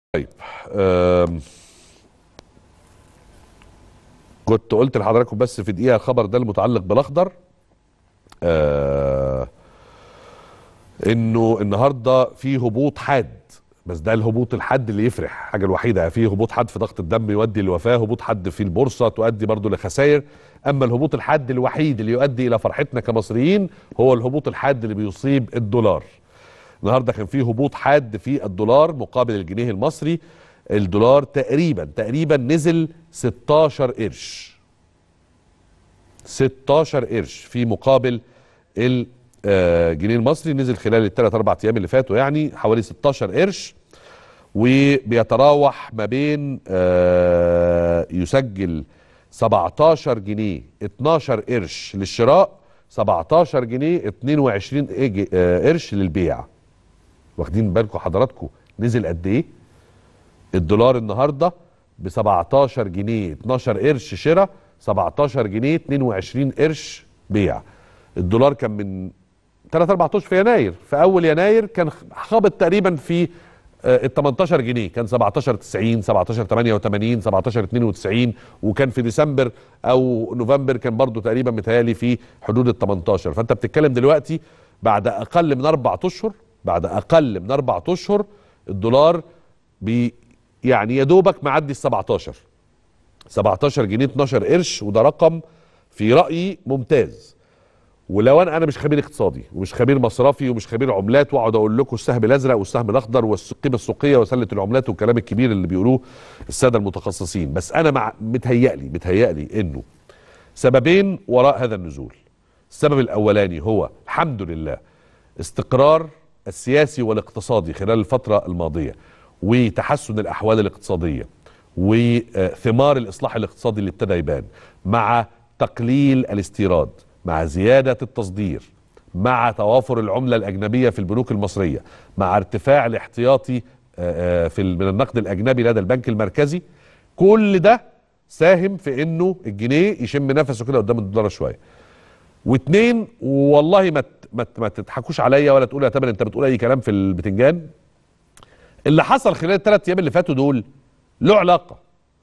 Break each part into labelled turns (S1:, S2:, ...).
S1: طيب آم، كنت قلت لحضراتكم بس في دقيقه الخبر ده المتعلق بالاخضر آه انه النهارده في هبوط حاد بس ده الهبوط الحاد اللي يفرح حاجه الوحيده في هبوط حاد في ضغط الدم يؤدي للوفاه هبوط حاد في البورصه تؤدي برضه لخسائر اما الهبوط الحاد الوحيد اللي يؤدي الى فرحتنا كمصريين هو الهبوط الحاد اللي بيصيب الدولار النهارده كان في هبوط حاد في الدولار مقابل الجنيه المصري الدولار تقريبا تقريبا نزل 16 قرش 16 قرش في مقابل الجنيه المصري نزل خلال الثلاث اربع ايام اللي فاتوا يعني حوالي 16 قرش وبيتراوح ما بين آه، يسجل 17 جنيه 12 قرش للشراء 17 جنيه 22 إج- آه، قرش للبيع واخدين بالكم حضراتكم نزل قد ايه الدولار النهارده ب 17 جنيه 12 قرش شراء 17 جنيه 22 قرش بيع الدولار كان من 3 4 اشهر في يناير في اول يناير كان خابط تقريبا في آه، ال 18 جنيه كان 17 90 17 88 17 92 وكان في ديسمبر او نوفمبر كان برضو تقريبا متهيألي في حدود ال 18 فانت بتتكلم دلوقتي بعد اقل من اربع اشهر بعد اقل من اربع اشهر الدولار بي يعني يا دوبك معدي ال 17 17 جنيه 12 قرش وده رقم في رايي ممتاز ولو انا انا مش خبير اقتصادي ومش خبير مصرفي ومش خبير عملات واقعد اقول لكم السهم الازرق والسهم الاخضر والقيمه السوقيه وسله العملات والكلام الكبير اللي بيقولوه الساده المتخصصين بس انا مع متهيألي متهيألي انه سببين وراء هذا النزول السبب الاولاني هو الحمد لله استقرار السياسي والاقتصادي خلال الفتره الماضيه وتحسن الاحوال الاقتصاديه وثمار الاصلاح الاقتصادي اللي ابتدى يبان مع تقليل الاستيراد مع زياده التصدير مع توافر العمله الاجنبيه في البنوك المصريه مع ارتفاع الاحتياطي آه، آه، في ال- من النقد الاجنبي لدى البنك المركزي كل ده ساهم في انه الجنيه يشم نفسه كده قدام الدولار شويه واتنين والله ما ت- ما ت- ما تضحكوش عليا ولا تقولوا يا تامر انت بتقول اي كلام في البتنجان اللي حصل خلال الثلاث ايام اللي فاتوا دول له علاقه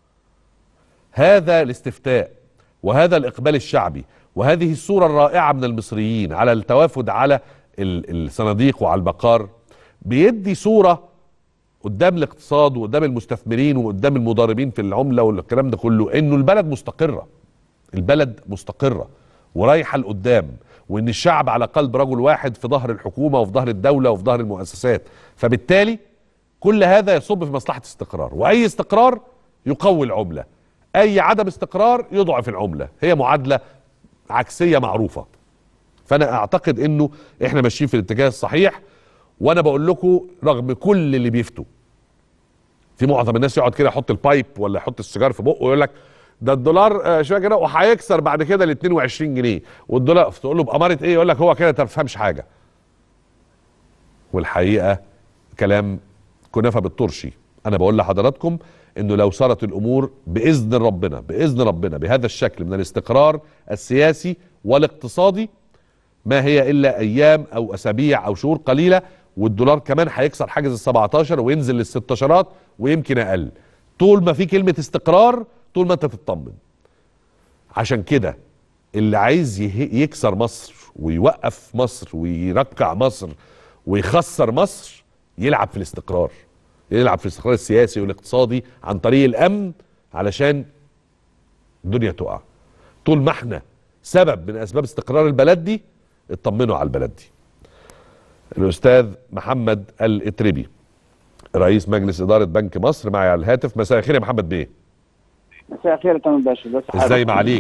S1: هذا الاستفتاء وهذا الاقبال الشعبي وهذه الصوره الرائعه من المصريين على التوافد على ال- الصناديق وعلى البقار بيدي صوره قدام الاقتصاد وقدام المستثمرين وقدام المضاربين في العمله والكلام ده كله انه البلد مستقره البلد مستقره ورايحه لقدام وان الشعب على قلب رجل واحد في ظهر الحكومه وفي ظهر الدوله وفي ظهر المؤسسات فبالتالي كل هذا يصب في مصلحه استقرار واي استقرار يقوي العمله اي عدم استقرار يضعف العمله هي معادله عكسيه معروفه فانا اعتقد انه احنا ماشيين في الاتجاه الصحيح وانا بقول لكم رغم كل اللي بيفتوا في معظم الناس يقعد كده يحط البايب ولا يحط السيجار في بقه ويقول لك ده الدولار آه، شويه كده وهيكسر بعد كده ل 22 جنيه والدولار تقول له بأمارة ايه يقول لك هو كده انت ما بتفهمش حاجه والحقيقه كلام كنافه بالطرشي انا بقول لحضراتكم انه لو صارت الامور باذن ربنا باذن ربنا بهذا الشكل من الاستقرار السياسي والاقتصادي ما هي الا ايام او اسابيع او شهور قليله والدولار كمان هيكسر حاجز ال 17 وينزل لل 16 ويمكن اقل طول ما في كلمه استقرار طول ما انت تطمن عشان كده اللي عايز يه- يكسر مصر ويوقف مصر ويركع مصر ويخسر مصر يلعب في الاستقرار يلعب في الاستقرار السياسي والاقتصادي عن طريق الامن علشان الدنيا تقع طول ما احنا سبب من اسباب استقرار البلد دي اطمنوا على البلد دي الاستاذ محمد الاتربي رئيس مجلس اداره بنك مصر معي على الهاتف مساء الخير يا محمد بيه
S2: مساء الخير يا تامر باشا بس
S1: ازاي ما عليك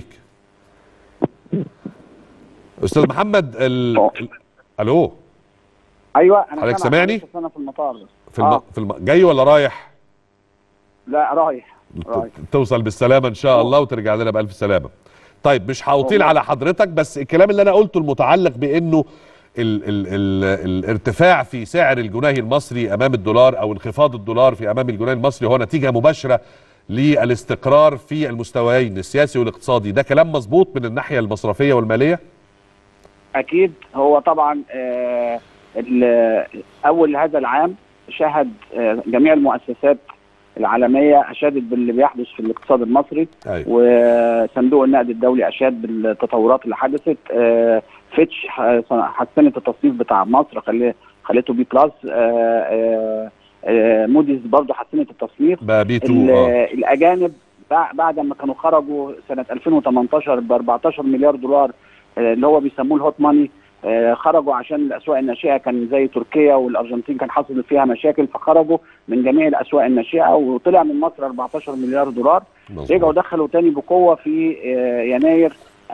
S1: استاذ محمد ال... ال... الو
S2: ايوه انا
S1: حضرتك
S2: سامعك،
S1: سامعني؟
S2: بس انا في المطار بس.
S1: في الم...
S2: آه.
S1: في الم... جاي ولا رايح
S2: لا رايح رايح
S1: ت- توصل بالسلامه ان شاء الله وترجع لنا بالف سلامه طيب مش هطيل
S2: والله.
S1: على حضرتك بس الكلام اللي انا قلته المتعلق بانه ال ال ال الارتفاع في سعر الجنيه المصري امام الدولار او انخفاض الدولار في امام الجنيه المصري هو نتيجه مباشره للاستقرار في المستويين السياسي والاقتصادي ده كلام مظبوط من الناحيه المصرفيه والماليه
S2: اكيد هو طبعا آه ال- اول هذا العام شهد آه جميع المؤسسات العالميه اشادت باللي بيحدث في الاقتصاد المصري
S1: ايوه
S2: وصندوق النقد الدولي اشاد بالتطورات اللي حدثت آه، فيتش ح- حسنت التصنيف بتاع مصر خلي- خليته بي بلس آه، آه، آه، موديز برضه حسنت التصنيف
S1: بقى بي 2
S2: ال-
S1: اه
S2: الاجانب بع- بعد ما كانوا خرجوا سنه 2018 ب 14 مليار دولار آه، اللي هو بيسموه الهوت ماني آه، خرجوا عشان الاسواق الناشئه كان زي تركيا والارجنتين كان حصل فيها مشاكل فخرجوا من جميع الاسواق الناشئه وطلع من مصر 14 مليار دولار
S1: مظبوط.
S2: رجعوا دخلوا تاني بقوه في آه، يناير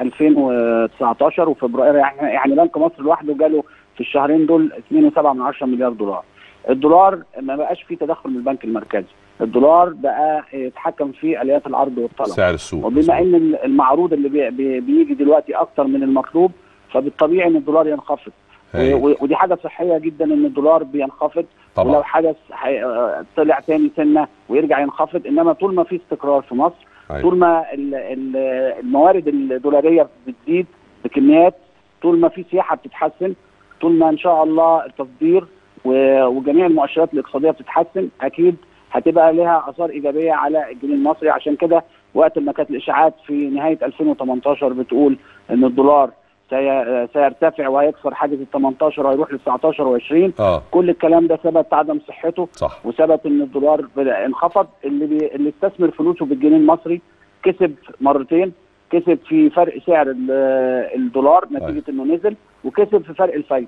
S2: 2019 وفبراير يعني يعني بنك مصر لوحده جاله في الشهرين دول 2.7 مليار دولار. الدولار ما بقاش فيه تدخل من البنك المركزي، الدولار بقى يتحكم في اليات العرض والطلب.
S1: سعر السوق
S2: وبما ان المعروض اللي بي بي بيجي دلوقتي اكتر من المطلوب فبالطبيعي ان الدولار ينخفض
S1: هاي.
S2: و- ودي حاجه صحيه جدا ان الدولار بينخفض
S1: طبعا
S2: ولو حدث حي... آه، طلع تاني سنه ويرجع ينخفض انما طول ما في استقرار في مصر
S1: أيوة.
S2: طول ما ال- ال- الموارد الدولاريه بتزيد بكميات طول ما في سياحه بتتحسن طول ما ان شاء الله التصدير و- وجميع المؤشرات الاقتصاديه بتتحسن اكيد هتبقى لها اثار ايجابيه على الجنيه المصري عشان كده وقت ما كانت الاشاعات في نهايه 2018 بتقول ان الدولار سي- سيرتفع وهيكسر حاجز ال 18 وهيروح لل 19 و20
S1: اه
S2: كل الكلام ده ثبت عدم صحته
S1: صح
S2: وثبت ان الدولار بدأ انخفض اللي بي... اللي استثمر فلوسه بالجنيه المصري كسب مرتين كسب في فرق سعر ال- الدولار نتيجه انه نزل وكسب في فرق الفايده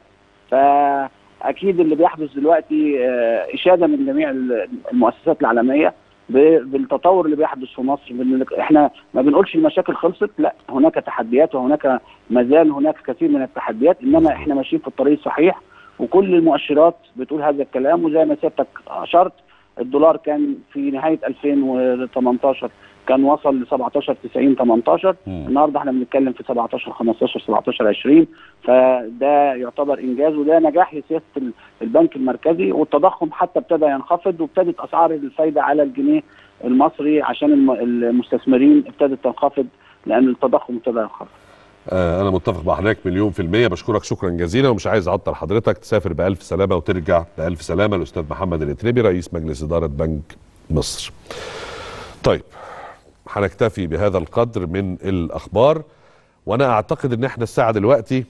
S2: فاكيد اللي بيحدث دلوقتي آه، اشاده من جميع ال- المؤسسات العالميه ب- بالتطور اللي بيحدث في مصر بال- احنا ما بنقولش المشاكل خلصت لا هناك تحديات وهناك ما زال هناك كثير من التحديات انما احنا ماشيين في الطريق الصحيح وكل المؤشرات بتقول هذا الكلام وزي ما سيادتك اشرت الدولار كان في نهايه 2018 كان وصل ل 17 90 18
S1: مم.
S2: النهارده احنا بنتكلم في 17 15 17 20 فده يعتبر انجاز وده نجاح لسياسه ال- البنك المركزي والتضخم حتى ابتدى ينخفض وابتدت اسعار الفايده على الجنيه المصري عشان الم- المستثمرين ابتدت تنخفض لان التضخم ابتدى ينخفض
S1: آه انا متفق مع حضرتك مليون في المية بشكرك شكرا جزيلا ومش عايز اعطل حضرتك تسافر بألف سلامة وترجع بألف سلامة الأستاذ محمد الإتربي رئيس مجلس إدارة بنك مصر طيب هنكتفي بهذا القدر من الأخبار وأنا أعتقد إن إحنا الساعة دلوقتي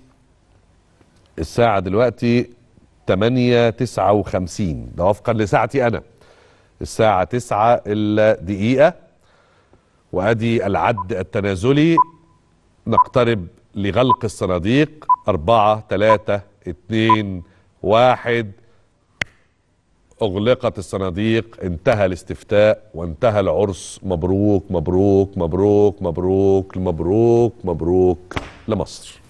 S1: الساعة دلوقتي 8 59 ده وفقا لساعتي أنا الساعة 9 إلا دقيقة وأدي العد التنازلي نقترب لغلق الصناديق أربعة ثلاثة اتنين واحد أغلقت الصناديق انتهى الاستفتاء وانتهى العرس مبروك مبروك مبروك مبروك مبروك مبروك لمصر